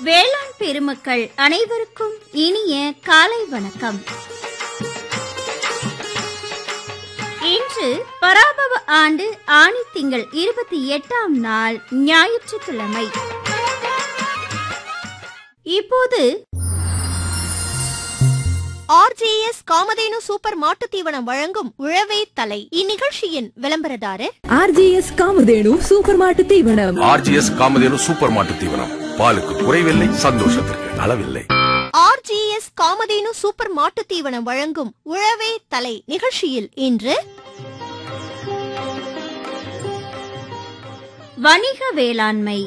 வேளாண் பெருமக்கள் அனைவருக்கும் இனிய காலை வணக்கம் இன்று பராபவ ஆண்டு ஆணி திங்கள் இருபத்தி எட்டாம் நாள் ஞாயிற்றுக்கிழமை இப்போது ஆர்ஜேஎஸ் காமதேனு சூப்பர் மாட்டுத் தீவனம் வழங்கும் உழவே தலை இந்நிகழ்ச்சியின் விளம்பரதாரர் ஆர்ஜிஎஸ் காமதேனு சூப்பர் மாட்டு தீவனம் ஆர்ஜிஎஸ் காமதேனு சூப்பர் மாட்டு தீவனம் பாலுக்கு குறைவில்லை சந்தோஷத்திற்கு அளவில்லை ஆர்ஜிஎஸ் காமதேனு சூப்பர் மாட்டுத் தீவனம் வழங்கும் உழவே தலை நிகழ்ச்சியில் இன்று வணிக வேளாண்மை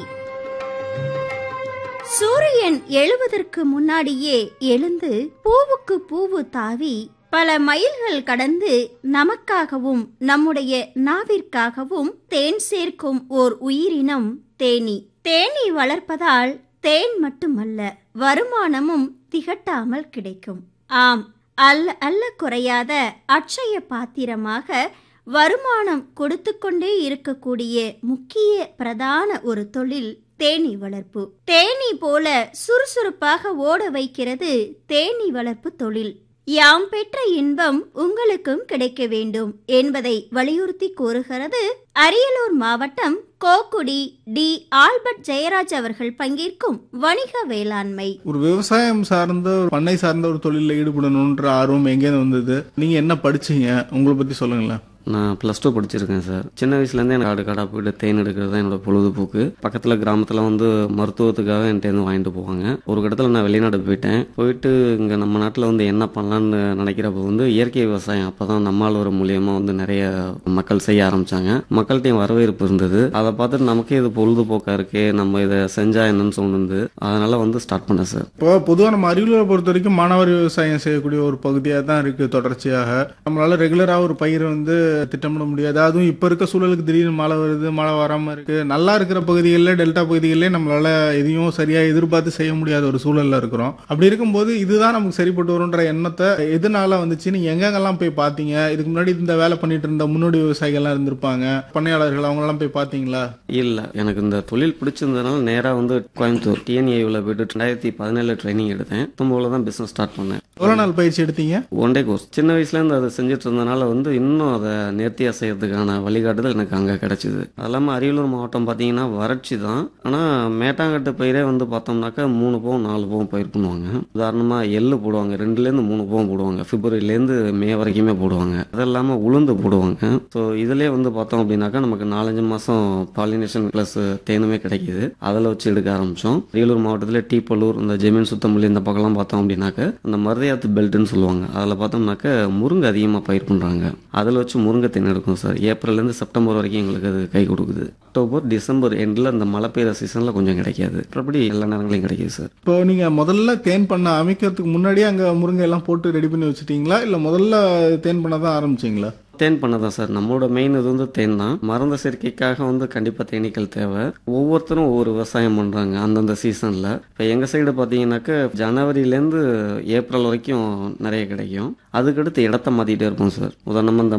சூரியன் எழுவதற்கு முன்னாடியே எழுந்து பூவுக்கு பூவு தாவி பல மைல்கள் கடந்து நமக்காகவும் நம்முடைய நாவிற்காகவும் தேன் சேர்க்கும் ஓர் உயிரினம் தேனீ தேனீ வளர்ப்பதால் தேன் மட்டுமல்ல வருமானமும் திகட்டாமல் கிடைக்கும் ஆம் அல்ல அல்ல குறையாத அட்சய பாத்திரமாக வருமானம் கொடுத்து கொண்டே இருக்கக்கூடிய முக்கிய பிரதான ஒரு தொழில் தேனீ வளர்ப்பு தேனீ போல சுறுசுறுப்பாக ஓட வைக்கிறது தேனீ வளர்ப்பு தொழில் யாம் பெற்ற இன்பம் உங்களுக்கும் கிடைக்க வேண்டும் என்பதை வலியுறுத்தி கூறுகிறது அரியலூர் மாவட்டம் கோக்குடி டி ஆல்பர்ட் ஜெயராஜ் அவர்கள் பங்கேற்கும் வணிக வேளாண்மை ஒரு விவசாயம் சார்ந்த ஒரு பண்ணை சார்ந்த ஒரு தொழிலில் ஈடுபடணுன்ற ஆர்வம் எங்கேருந்து வந்தது நீங்க என்ன படிச்சீங்க உங்களை பத்தி சொல்லுங்களேன் நான் ப்ளஸ் டூ படிச்சிருக்கேன் சார் சின்ன வயசுலேருந்தே எனக்கு காடு காடாக போயிட்டு தேன் எடுக்கிறது தான் என்னோட பொழுதுபோக்கு பக்கத்தில் கிராமத்தில் வந்து மருத்துவத்துக்காக என்கிட்ட வாங்கிட்டு போவாங்க ஒரு கட்டத்தில் நான் வெளிநாடு போயிட்டேன் போயிட்டு இங்கே நம்ம நாட்டில் வந்து என்ன பண்ணலான்னு நினைக்கிறப்ப வந்து இயற்கை விவசாயம் அப்போ தான் நம்மால் மூலியமாக வந்து நிறைய மக்கள் செய்ய ஆரம்பித்தாங்க மக்கள்கிட்டையும் வரவேற்பு இருந்தது அதை பார்த்துட்டு நமக்கே இது பொழுதுபோக்காக இருக்கே நம்ம இதை செஞ்சா என்னன்னு சொன்னது அதனால் வந்து ஸ்டார்ட் பண்ணேன் சார் இப்போ பொதுவாக நம்ம அரியலூரை பொறுத்த வரைக்கும் மாணவர் விவசாயம் செய்யக்கூடிய ஒரு பகுதியாக தான் இருக்கு தொடர்ச்சியாக நம்மளால ரெகுலராக ஒரு பயிரை வந்து திட்டமிட முடியாது அதுவும் இப்போ இருக்க சூழலுக்கு திடீர்னு மழை வருது மழை வராமல் இருக்கு நல்லா இருக்கிற பகுதிகளில் டெல்டா பகுதிகளிலே நம்மளால எதையும் சரியா எதிர்பார்த்து செய்ய முடியாத ஒரு சூழல்ல இருக்கிறோம் அப்படி இருக்கும்போது இதுதான் நமக்கு சரிப்பட்டு வரும்ன்ற எண்ணத்தை எதனால வந்துச்சு நீங்க எங்கெங்கெல்லாம் போய் பார்த்தீங்க இதுக்கு முன்னாடி இந்த வேலை பண்ணிட்டு இருந்த முன்னோடி விவசாயிகள்லாம் இருந்திருப்பாங்க பண்ணையாளர்கள் அவங்களெல்லாம் போய் பார்த்தீங்களா இல்லை எனக்கு இந்த தொழில் பிடிச்சிருந்ததுனால நேராக வந்து கோயம்புத்தூர் டிஎன்ஏவில் போயிட்டு ரெண்டாயிரத்தி பதினேழு ட்ரைனிங் எடுத்தேன் தும்போல தான் பிஸ்னஸ் ஸ்டார்ட் பண்ணேன் எவ்வளோ நாள் பயிற்சி எடுத்தீங்க ஒன் டே கோர்ஸ் சின்ன வயசுலேருந்து அதை செஞ்சுட்டு இருந்தனால வந்து இன்னும் அதை நேர்த்தியாக செய்யறதுக்கான வழிகாட்டுதல் எனக்கு அங்கே கிடைச்சிது அது இல்லாமல் அரியலூர் மாவட்டம் பார்த்தீங்கன்னா வறட்சி தான் ஆனால் மேட்டாங்கட்டு பயிரே வந்து பார்த்தோம்னாக்கா மூணு போகம் நாலு போகம் பயிர் பண்ணுவாங்க உதாரணமாக எள்ளு போடுவாங்க ரெண்டுலேருந்து மூணு போகம் போடுவாங்க பிப்ரவரிலேருந்து மே வரைக்குமே போடுவாங்க அது இல்லாமல் உளுந்து போடுவாங்க ஸோ இதிலே வந்து பார்த்தோம் அப்படின்னாக்கா நமக்கு நாலஞ்சு மாதம் பாலினேஷன் ப்ளஸ் தேனுமே கிடைக்கிது அதில் வச்சு எடுக்க ஆரம்பித்தோம் அரியலூர் மாவட்டத்தில் டீப்பலூர் இந்த ஜெமீன் சுத்தமல்லி இந்த பக்கம்லாம் பார்த்தோம் அப்படின்னாக்க அந்த மருதையாத்து பெல்ட்னு சொல்லுவாங்க அதில் பார்த்தோம்னாக்க முருங்கை அதிகமாக பயிர் பண்ணுறாங்க அதில் வச்சு முருங்கை தேன் எடுக்கும் சார் ஏப்ரல்லேருந்து செப்டம்பர் வரைக்கும் எங்களுக்கு அது கை கொடுக்குது அக்டோபர் டிசம்பர் எண்டில் அந்த மழை பெய்யுற சீசனில் கொஞ்சம் கிடைக்காது மற்றபடி எல்லா நேரங்களையும் கிடைக்குது சார் இப்போ நீங்க முதல்ல தேன் பண்ண அமைக்கிறதுக்கு முன்னாடியே அங்க முருங்கை எல்லாம் போட்டு ரெடி பண்ணி வச்சிட்டீங்களா இல்ல முதல்ல தேன் பண்ண தான் ஆரம்பிச்சீங்களா தேன் பண்ணதான் சார் நம்மளோட மெயின் இது வந்து தேன் தான் மருந்து சேர்க்கைக்காக வந்து கண்டிப்பாக தேனீக்கள் தேவை ஒவ்வொருத்தரும் ஒவ்வொரு விவசாயம் பண்ணுறாங்க அந்தந்த சீசனில் இப்போ எங்கள் சைடு பார்த்தீங்கன்னாக்க ஜனவரியிலேருந்து ஏப்ரல் வரைக்கும் நிறைய கிடைக்கும் அதுக்கடுத்து இடத்த மாற்றிட்டே இருப்போம் சார் உதாரணமாக இந்த